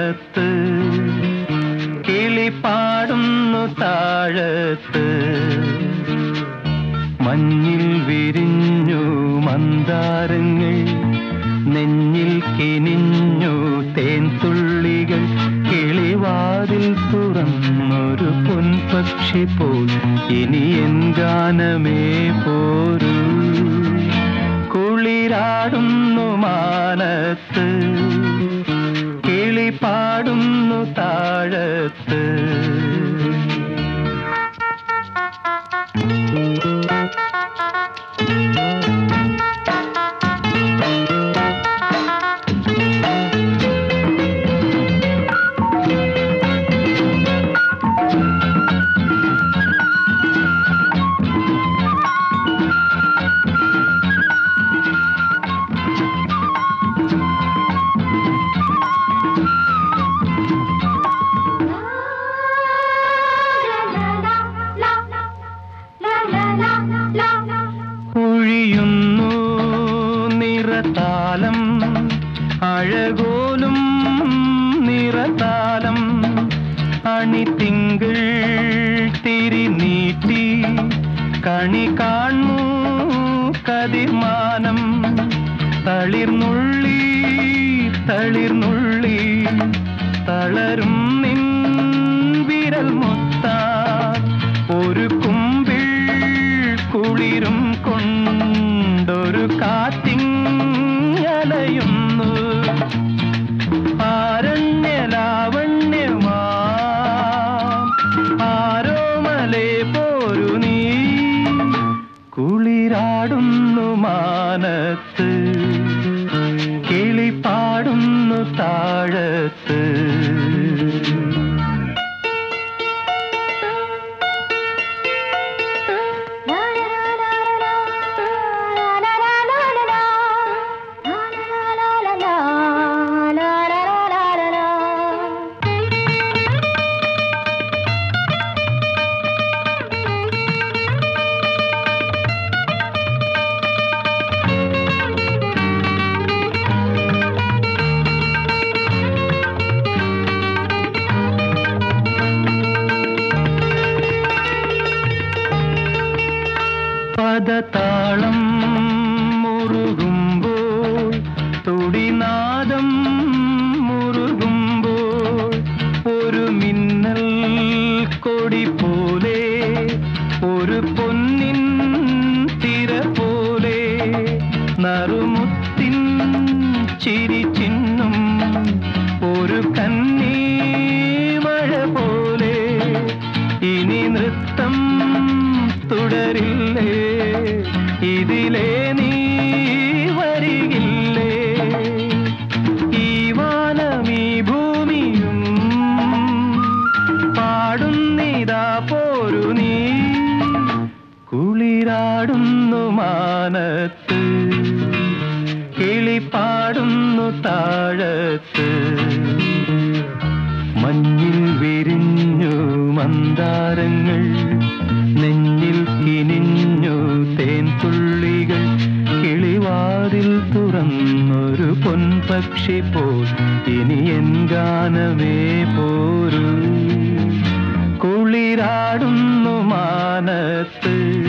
മാനത്ത് കിളി പാടുന്നു താഴത്ത് മഞ്ഞിൽ വിരിഞ്ഞു മന്ദാരങ്ങൾ നെഞ്ഞിൽ കിനിഞ്ഞു തേൻതുള്ളികൾ കിളിവാതിൽ തുറന്നൊരു പൊൻപക്ഷി പോൽ ഇനി എൻ ഗാനമേ പോരൂ കുളിരാടുന്നു മാനത്ത് കിളി പാടുന്നു താഴത്ത് ഒഴിയുന്നു നിറതാലം അഴകോലും നിറതാലം അണിതിങ്കൾ തിരി നീട്ടി കണി കാണു കതിർമാനം തളിർന്നുള്ളി തളിർന്നുള്ളി തളരും നിൻ വിരൽ മുത്താൻ ഒരു കുമ്പിൾ കുളിരും കൊണ്ടൊരു കാറ്റിങ്ങലയുന്നു ആരണ്യലാവണ്യമാ ആരോമലേ പോരു നീ കുളിരാടുന്നു മാനത്ത് കിളി പാടുന്നു താഴത്ത് പദതാളം മുറുകുമ്പോൾ തുടിനാദം മുറുകുമ്പോൾ ഒരു മിന്നൽ കൊടി പോലെ ഒരു പൊന്നിൻ തിര പോലെ നറുമുത്തിൻ ചിരി ചിന്നും ഒരു കന്നീ മഴ പോലെ ഇനി നൃത്തം തുടരില്ലേ ഇതിലേ നീ വരികില്ലേ ഈ വാനം ഈ ഭൂമിയും പാടുന്നിതാ പോരു നീ കുളിരാടുന്നു മാനത്ത് കിളി പാടുന്നു താഴത്ത് മഞ്ഞിൽ വിരിഞ്ഞു മന്ദാരങ്ങൾ നെഞ്ഞിൽ കിനിഞ്ഞു തേൻതുള്ളികൾ കിളിവാതിൽ തുറന്നൊരു പൊൻപക്ഷി പോൽ ഇനി എൻ ഗാനമേ പോരൂ കുളിരാടുന്നു മാനത്ത്